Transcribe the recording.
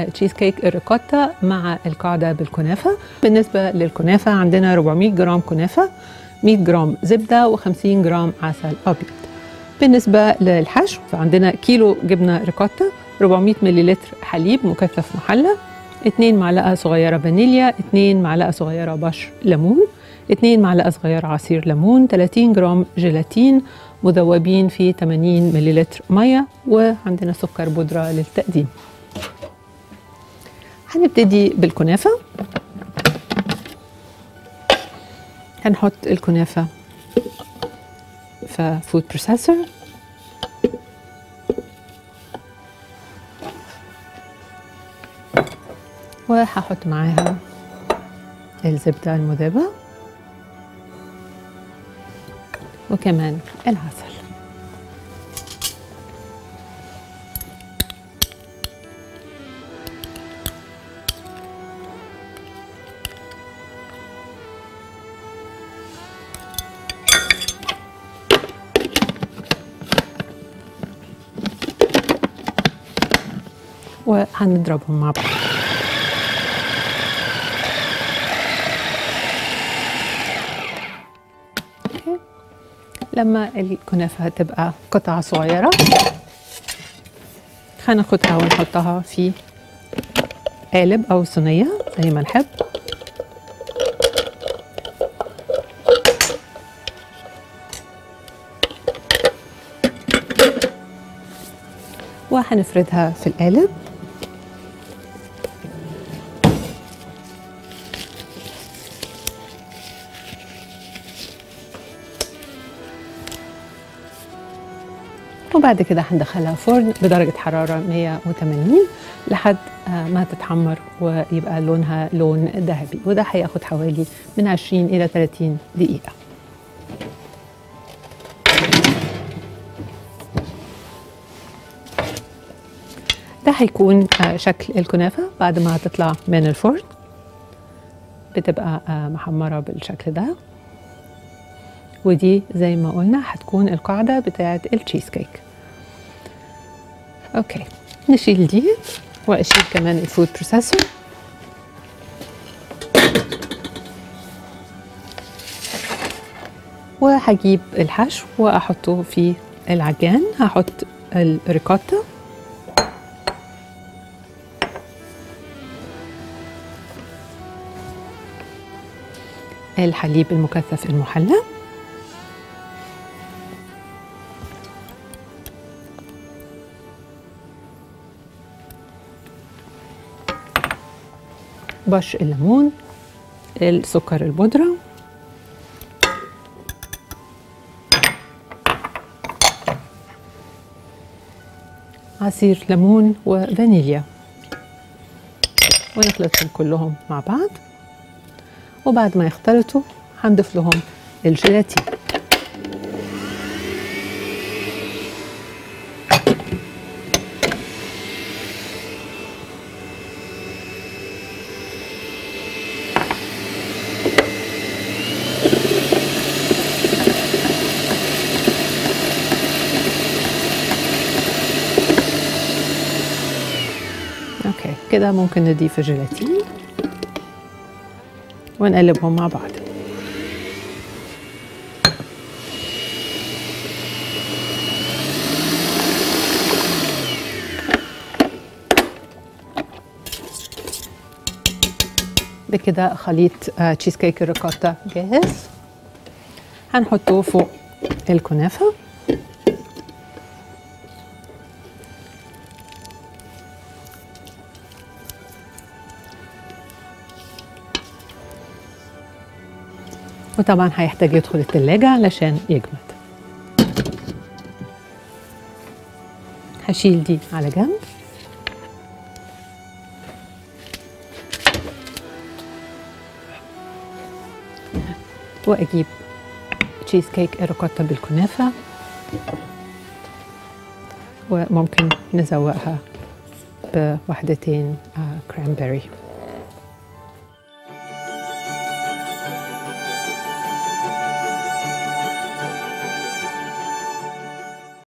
تشيز كيك الريكوتا مع القاعدة بالكنافة بالنسبة للكنافة عندنا 400 جرام كنافة 100 جرام زبدة و50 جرام عسل أبيض بالنسبة للحشو فعندنا كيلو جبنة ريكوتا 400 مليلتر حليب مكثف محلى 2 معلقة صغيرة فانيليا 2 معلقة صغيرة بشر ليمون 2 معلقة صغيرة عصير ليمون 30 جرام جيلاتين مذوبين في 80 مليلتر مية وعندنا سكر بودرة للتقديم هنبتدي بالكنافة هنحط الكنافة في فود بروسيسور وهحط معاها الزبدة المذابة وكمان العسل وهنضربهم مع بعض أوكي. لما الكنافة تبقى قطع صغيرة هناخدها ونحطها في قالب أو صينية زي ما نحب وهنفردها في القالب وبعد كده هندخلها فرن بدرجة حرارة 180 لحد آه، ما تتحمر ويبقى لونها لون ذهبي وده هياخد حوالي من 20 إلى 30 دقيقة ده هيكون آه، شكل الكنافة بعد ما هتطلع من الفرن بتبقى آه، محمرة بالشكل ده ودي زي ما قلنا هتكون القاعدة بتاعة التشيز كيك اوكي نشيل دي واشيل كمان الفود بروسيسور وهجيب الحشو واحطه في العجان هحط الريكوتا الحليب المكثف المحلى بش الليمون السكر البودرة عصير ليمون وفانيليا ونخلطهم كلهم مع بعض وبعد ما يختلطوا هنضيف لهم الجيلاتين اوكي كده ممكن نضيف الجيلاتين ونقلبهم مع بعض بكده خليط آه، تشيز كيك الريكوتا جاهز هنحطه فوق الكنافه وطبعا هيحتاج يدخل التلاجة علشان يجمد هشيل دي على جنب واجيب تشيز كيك الريكوتا بالكنافة وممكن نزوقها بوحدتين كرانبيري